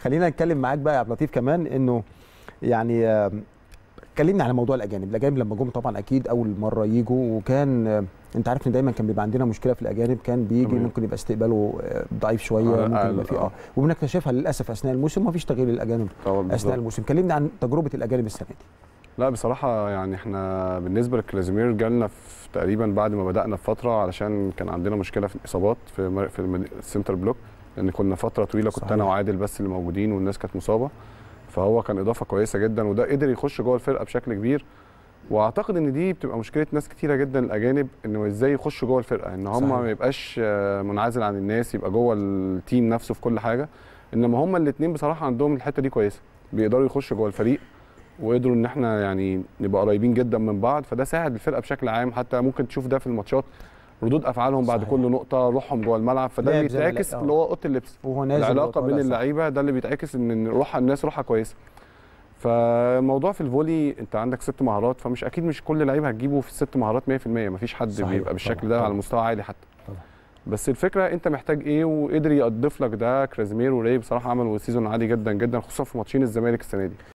خلينا نتكلم معاك بقى يا عبد اللطيف كمان انه يعني آه، كلمني على موضوع الاجانب الاجانب لما جم طبعا اكيد اول مره يجوا وكان آه، انت عارف ان دايما كان بيبقى عندنا مشكله في الاجانب كان بيجي تمام. ممكن يبقى استقباله آه، ضعيف شويه آه، ممكن آه، يبقى فيه آه. اه وبنكتشفها للاسف اثناء الموسم ما فيش تغيير للاجانب طبعا اثناء بالظبط. الموسم كلمني عن تجربه الاجانب السنه دي لا بصراحة يعني احنا بالنسبة لكلازيمير جالنا في تقريبا بعد ما بدأنا بفترة علشان كان عندنا مشكلة في الإصابات في مر- في المد- السنتر بلوك لأن كنا فترة طويلة كنت صحيح. أنا وعادل بس اللي موجودين والناس كانت مصابة فهو كان إضافة كويسة جدا وده قدر يخش جوه الفرقة بشكل كبير واعتقد ان دي بتبقى مشكله ناس كتيره جدا الاجانب انه ازاي يخشوا جوه الفرقه ان هم صحيح. ما يبقاش آه، منعزل عن الناس يبقى جوه التيم نفسه في كل حاجه انما هم الاثنين بصراحه عندهم الحته دي كويسه بيقدروا يخشوا جوه الفريق وقدروا ان احنا يعني نبقى قريبين جدا من بعض فده ساعد الفرقه بشكل عام حتى ممكن تشوف ده في الماتشات ردود افعالهم بعد صحيح. كل نقطه روحهم جوه الملعب فده لعب زي ما بيتعكس لا- آه. اللي هو اوضه اللبس وهو نازل العلاقه وطالع بين صح. اللعيبه ده اللي بيتعكس ان روح الناس روحها كويسه فالموضوع في الفولي انت عندك ست مهارات فمش اكيد مش كل لعيب هتجيبه في الست مهارات 100% مفيش حد صحيح. بيبقى بالشكل طبعاً، ده طبعاً. على مستوى عالي حتى طبعاً. بس الفكره انت محتاج ايه وقدر يضيف لك ده كرازيمير وراي بصراحه عملوا سيزون عالي جدا جدا خصوصا في ماتشين الزمالك السنه دي